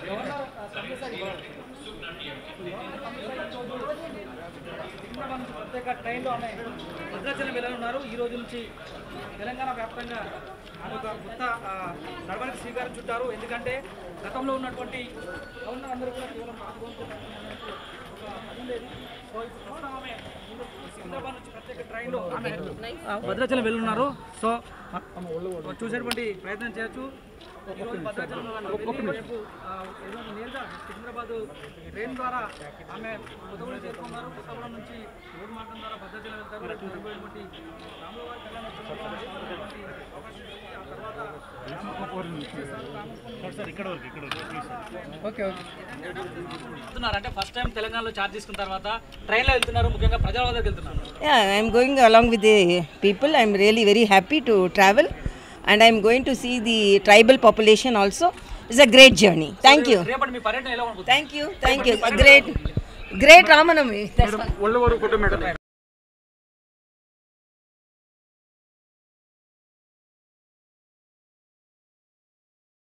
Governor ఆ, తమిళసారి governor తమిళసారి ఈరోజు సికింద్రాబాద్ నుంచి ప్రత్యేక ట్రైన్లో ఆమె భద్రాచలం వెళ్ళనున్నారు ఈ రోజు నుంచి తెలంగాణ వ్యాప్తంగా ఆమె ఒక కొత్త ఆ, నడవడికి శ్రీకారం చుట్టారు ఎందుకంటే గతంలో ఉన్నటువంటి గవర్నర్ అందరూ కూడా కేవలం రాజభవన్తో నడుపుతున్నటువంటి ఒక అది ఉండేది సో ఇప్పుడు ప్రస్తుతం ఆమె సికింద్రాబాద్ నుంచి ప్రత్యేక ట్రైన్లో ఆమె ఆ, భద్రాచలం వెళ్ళున్నారు సో చూసేటువంటి ప్రయత్నం చేయొచ్చు ఈ రోజు భద్రాచలంలో వాళ్ళు వెళ్ళి రేపు, ఆ, ఈరోజు నేరుగా సికింద్రాబాద్ ట్రైన్ ద్వారా ఆమె కొత్తగూడెం చేరుకున్నారు కొత్తగూడెం నుంచి రోడ్ మార్గం ద్వారా భద్రాచలం వెళ్తారు రేపు జరగబోయేటువంటి రాములవారి కళ్యాణోత్సవం కూడా జరగబోయేటువంటి అవకాశం ఉంది. ఆ తర్వాత ఓకే ఓకే వెళ్తున్నారు అంటే ఫస్ట్ టైం తెలంగాణలో చార్జ్ తీసుకున్న తర్వాత ట్రైన్లో వెళ్తున్నారు ముఖ్యంగా ప్రజల వద్దకు వెళ్తున్నారు Yeah, I'm going along with the people. I'm really very happy to travel and I'm going to see the tribal population also. It's a great journey. Thank you. రేపటి మీ పర్యటన ఎలా ఉంటుంది Thank you. Thank you. A great, great Ramanami. That's all. ఒళ్ళవరు కుటుంబం madam